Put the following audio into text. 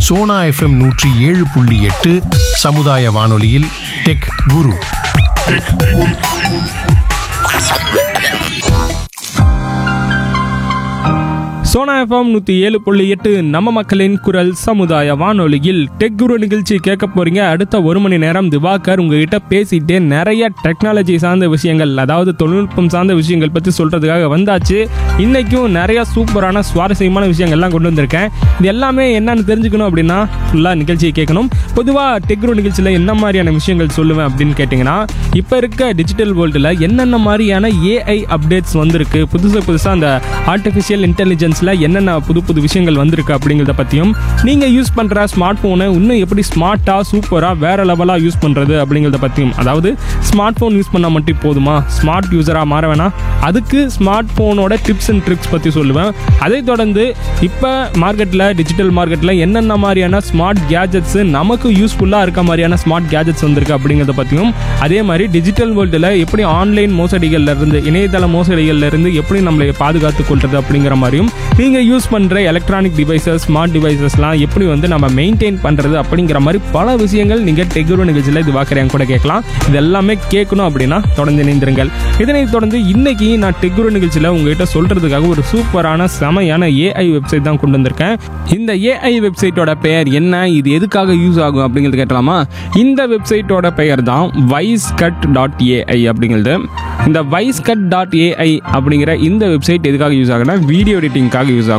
Sona FM நூற்றி ஏழு புள்ளி எட்டு சமுதாய வானொலியில் டெக் குரு சோனா எஃப்எம் நூற்றி ஏழு புள்ளி எட்டு நம்ம மக்களின் குரல் சமுதாய வானொலியில் டெக் குரு நிகழ்ச்சி கேட்க போறீங்க அடுத்த ஒரு மணி நேரம் திவாகர் உங்ககிட்ட பேசிட்டே நிறைய டெக்னாலஜி சார்ந்த விஷயங்கள் அதாவது தொழில்நுட்பம் சார்ந்த விஷயங்கள் பற்றி சொல்றதுக்காக வந்தாச்சு இன்னைக்கும் நிறைய சூப்பரான சுவாரஸ்யமான விஷயங்கள்லாம் கொண்டு வந்திருக்கேன் இது எல்லாமே என்னன்னு தெரிஞ்சுக்கணும் அப்படின்னா ஃபுல்லாக நிகழ்ச்சியை கேட்கணும் பொதுவாக டெக் குரு நிகழ்ச்சியில் என்ன மாதிரியான விஷயங்கள் சொல்லுவேன் அப்படின்னு கேட்டிங்கன்னா இப்போ இருக்க டிஜிட்டல் வேர்ல்டில் என்னென்ன மாதிரியான ஏஐ அப்டேட்ஸ் வந்திருக்கு புதுசு புதுசாக அந்த ஆர்டிஃபிஷியல் இன்டெலிஜென்ஸில் என்னென்ன புது புது விஷயங்கள் வந்திருக்கு அப்படிங்கிறத பற்றியும் நீங்கள் யூஸ் பண்ணுற ஸ்மார்ட் ஃபோனை இன்னும் எப்படி ஸ்மார்ட்டாக சூப்பராக வேறு லெவலாக யூஸ் பண்ணுறது அப்படிங்கிறத பற்றியும் அதாவது ஸ்மார்ட் ஃபோன் யூஸ் பண்ணால் மட்டும் போதுமா ஸ்மார்ட் யூஸராக மாற வேணாம் அதுக்கு ஸ்மார்ட் ஃபோனோட டிப்ஸ் அண்ட் ட்ரிக்ஸ் பற்றி சொல்லுவேன் அதை தொடர்ந்து இப்போ மார்க்கெட்டில் டிஜிட்டல் மார்க்கெட்டில் என்னென்ன மாதிரியான ஸ்மார்ட் கேஜெட்ஸு நமக்கு யூஸ்ஃபுல்லாக இருக்க மாதிரியான ஸ்மார்ட் கேஜெட்ஸ் வந்திருக்கு அப்படிங்கிறத பற்றியும் அதே மாதிரி டிஜிட்டல் வேர்ல்டில் எப்படி ஆன்லைன் மோசடிகள்ல இருந்து இணையதள மோசடிகள்ல இருந்து எப்படி நம்மளை பாதுகாத்து கொள்றது அப்படிங்கிற மாதிரியும் நீங்கள் யூஸ் பண்ணுற எலக்ட்ரானிக் டிவைசஸ் ஸ்மார்ட் டிவைசஸ்லாம் எப்படி வந்து நம்ம மெயின்டைன் பண்ணுறது அப்படிங்கிற மாதிரி பல விஷயங்கள் நீங்கள் டெகுரு நிகழ்ச்சியில் இது வாக்குறேன் கூட கேட்கலாம் இது எல்லாமே கேட்கணும் அப்படின்னா தொடர்ந்து இணைந்திருங்கள் இதனைத் தொடர்ந்து இன்னைக்கு நான் டெகுரு நிகழ்ச்சியில் உங்ககிட்ட சொல்றதுக்காக ஒரு சூப்பரான செமையான ஏஐ வெப்சைட் தான் கொண்டு வந்திருக்கேன் இந்த ஏஐ வெப்சைட்டோட பெயர் என்ன இது எதுக்காக யூஸ் ஆகும் அப்படிங்கிறது கேட்டலாமா இந்த வெப்சைட்டோட பெயர் தான் வைஸ் கட் டாட் ஏஐ அப்படிங்கிறது இந்த வைஸ் கட் டாட் ஏஐ அப்படிங்கிற இந்த வெப்சைட் எதுக்காக யூஸ் ஆகுனா வீடியோ எடிட்டிங்காக யூஸ் ஆகும்